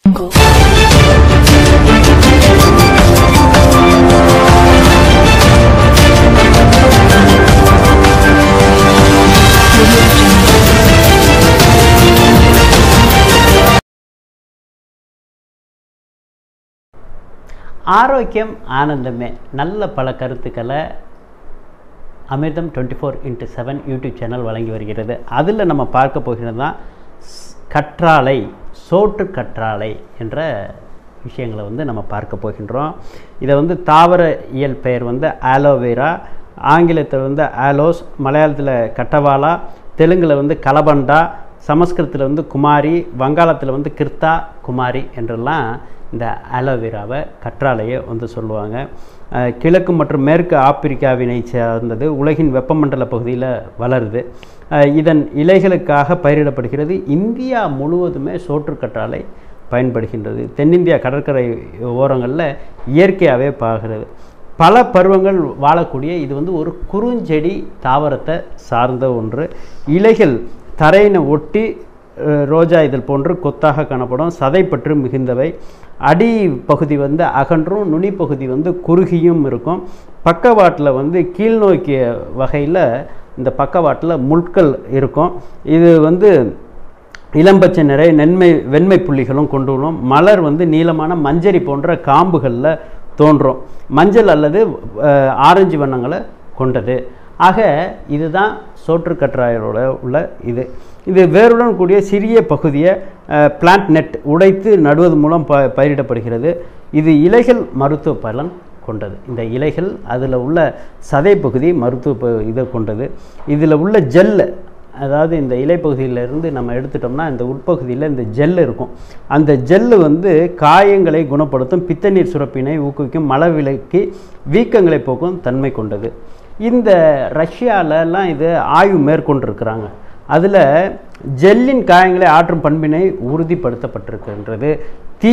ஆரோக்கியம் ஆனந்தமே நல்ல பல கருத்துக்களை Amirtham twenty four into seven YouTube channel வழங்கி வருகிறது அதில் நம்ம பார்க்க போகிறது தான் ஸ்- கற்றாழை சோற்று கற்றாழை என்ற விஷயங்களை வந்து நம்ம பார்க்க போகின்றோம் இதை வந்து தாவர இயல் பெயர் வந்து ஆலோவேரா ஆங்கிலத்தில் வந்து ஆலோஸ் மலையாளத்தில் கட்டவாலா தெலுங்கில் வந்து கலபண்டா சமஸ்கிருதத்தில் வந்து குமாரி வங்காளத்தில் வந்து கிர்த்தா குமாரி என்றெல்லாம் இந்த ஆலோவேராவை கற்றாழையை வந்து சொல்லுவாங்க அஹ், கிழக்கு மற்றும் மேற்கு ஆப்பிரிக்காவினை சார்ந்தது உலகின் வெப்பமண்டல பகுதியில் வளருது அஹ், இதன் இலைகளுக்காக பயிரிடப்படுகிறது இந்தியா முழுவதுமே சோற்று கற்றாழை பயன்படுகின்றது தென்னிந்தியா கடற்கரை ஓரங்களில் இயற்கையாகவே பாகிறது பல பருவங்கள் வாழக்கூடிய இது வந்து ஒரு குறுஞ்செடி தாவரத்தை சார்ந்த ஒன்று இலைகள் தரையினை ஒட்டி அஹ், ரோஜா இதழ் போன்று கொத்தாக காணப்படும் சதைப்பற்று மிகுந்தவை அடி பகுதி வந்து அகன்றும் நுனி பகுதி வந்து குறுகியும் இருக்கும் பக்கவாட்டில் வந்து கீழ்நோக்கிய வகையில் இந்த பக்கவாட்டில் முட்கள் இருக்கும் இது வந்து இளம்பச்சை நிறை நென்மை வெண்மை புள்ளிகளும் கொண்டுள்ளோம் மலர் வந்து நீளமான மஞ்சரி போன்ற காம்புகளில் தோன்றும் மஞ்சள் அல்லது அஹ், ஆரஞ்சு வண்ணங்களை கொண்டது ஆக இதுதான் சோற்றுக்கற்றாயரோட உள்ள இது இது வேருடன் கூடிய சிறிய பகுதியை பிளான்ட் நெட் உடைத்து நடுவது மூலம் ப பயிரிடப்படுகிறது இது இலைகள் மருத்துவ பலன் கொண்டது இந்த இலைகள் அதில் உள்ள சதை பகுதி மருத்துவ ப- இதை கொண்டது இதில் உள்ள ஜெல் அதாவது இந்த இலைப்பகுதியில இருந்து நம்ம எடுத்துட்டோம்னா இந்த உட்பகுதியில் இந்த ஜெல் இருக்கும் அந்த ஜெல்லு வந்து காயங்களை குணப்படுத்தும் பித்தநீர் சுரப்பினை ஊக்குவிக்கும் மலவிலக்கி வீக்கங்களை போக்கும் தன்மை கொண்டது இந்த ரஷ்யாலலாம் இது ஆய்வு மேற்கொண்டிருக்கிறாங்க அதில் ஜெல்லின் காயங்களை ஆற்றும் பண்பினை உறுதிப்படுத்தப்பட்டிருக்கின்றது தீ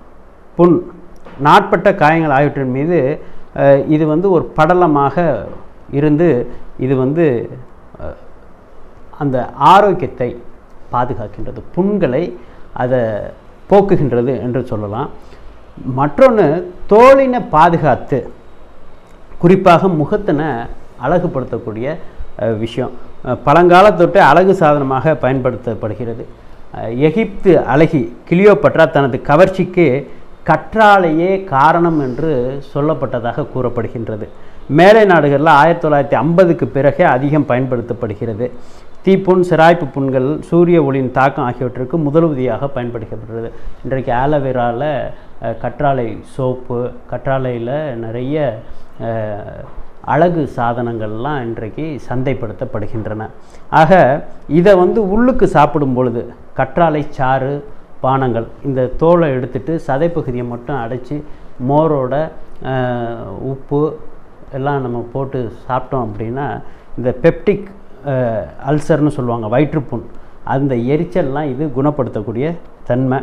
புண் நாட்பட்ட காயங்கள் ஆகியவற்றின் மீது அஹ், இது வந்து ஒரு படலமாக இருந்து இது வந்து அஹ், அந்த ஆரோக்கியத்தை பாதுகாக்கின்றது புண்களை அதை போக்குகின்றது என்று சொல்லலாம் மற்றொன்று தோலினை பாதுகாத்து குறிப்பாக முகத்தினை அழகுபடுத்தக்கூடிய அஹ், விஷயம் அஹ், பழங்காலத்தொட்டு அழகு சாதனமாக பயன்படுத்தப்படுகிறது அஹ், எகிப்து அழகி கிளியோபட்ரா தனது கவர்ச்சிக்கு கற்றாழையே காரணம் என்று சொல்லப்பட்டதாக கூறப்படுகின்றது மேலை நாடுகளில் ஆயிரத்தி தொள்ளாயிரத்தி ஐம்பதுக்கு பிறகே அதிகம் பயன்படுத்தப்படுகிறது தீப்புண் சிராய்ப்பு புண்கள் சூரிய ஒளியின் தாக்கம் ஆகியவற்றுக்கு முதலுதவியாக பயன்படுத்தப்படுகிறது இன்றைக்கு ஆலோவேராவில் கற்றாழை சோப்பு கற்றாழையில் நிறைய அஹ், அழகு சாதனங்கள்லாம் இன்றைக்கு சந்தைப்படுத்தப்படுகின்றன ஆக இதை வந்து உள்ளுக்கு சாப்பிடும் பொழுது கற்றாழை சாறு பானங்கள் இந்த தோலை எடுத்துட்டு சதைப்பகுதியை மட்டும் அடைச்சி மோரோட அஹ், உப்பு எல்லாம் நம்ம போட்டு சாப்பிட்டோம் அப்படின்னா இந்த பெப்டிக் அல்சர்னு சொல்லுவாங்க வயிற்றுப்புண் அந்த எரிச்சல்லாம் இது குணப்படுத்தக்கூடிய தன்மை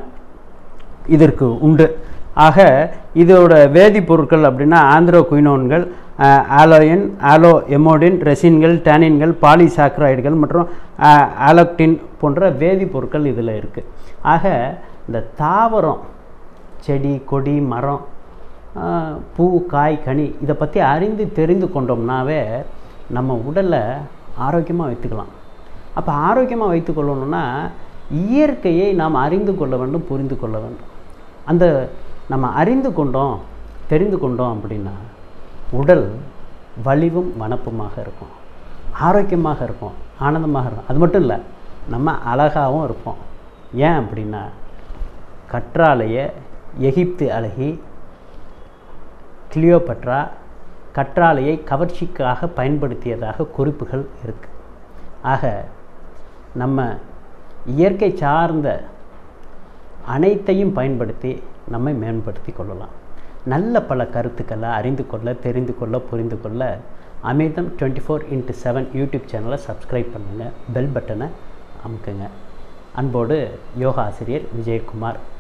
இதற்கு உண்டு ஆக இதோட வேதிப்பொருட்கள் அப்படின்னா ஆந்திரோகுயினோன்கள் ஆலோயன் ஆலோ எமோடின் ரெசின்கள் டேனின்கள் பாலிசாக்ரைடுகள் மற்றும் ஆலோக்டின் போன்ற வேதிப்பொருட்கள் இதில் இருக்குது ஆக இந்த தாவரம் செடி கொடி மரம் ஆஹ், பூ காய் கனி இதை பற்றி அறிந்து தெரிந்து கொண்டோம்னாவே நம்ம உடலை ஆரோக்கியமாக வைத்துக்கலாம் அப்போ ஆரோக்கியமாக வைத்துக்கொள்ளணும்னா இயற்கையை நாம் அறிந்து கொள்ள வேண்டும் புரிந்து கொள்ள வேண்டும் அந்த நம்ம அறிந்து கொண்டோம் தெரிந்து கொண்டோம் அப்படின்னா உடல் வலிவும் வனப்புமாக இருக்கும் ஆரோக்கியமாக இருக்கும் ஆனந்தமாக இருக்கும் அது மட்டும் இல்லை நம்ம அழகாகவும் இருப்போம் ஏன் அப்படின்னா கற்றாழைய எகிப்து அழகி கிளியோபட்ரா கற்றாழையை கவர்ச்சிக்காக பயன்படுத்தியதாக குறிப்புகள் இருக்குது ஆக நம்ம இயற்கை சார்ந்த அனைத்தையும் பயன்படுத்தி நம்மை மேம்படுத்தி கொள்ளலாம் நல்ல பல கருத்துக்களை அறிந்து கொள்ள தெரிந்து கொள்ள புரிந்து கொள்ள Amirtham twenty four into seven YouTube சேனலை சப்ஸ்கிரைப் பண்ணுங்கள் பெல் பட்டனை அமுக்குங்க அன்போடு யோகா ஆசிரியர் விஜயகுமார்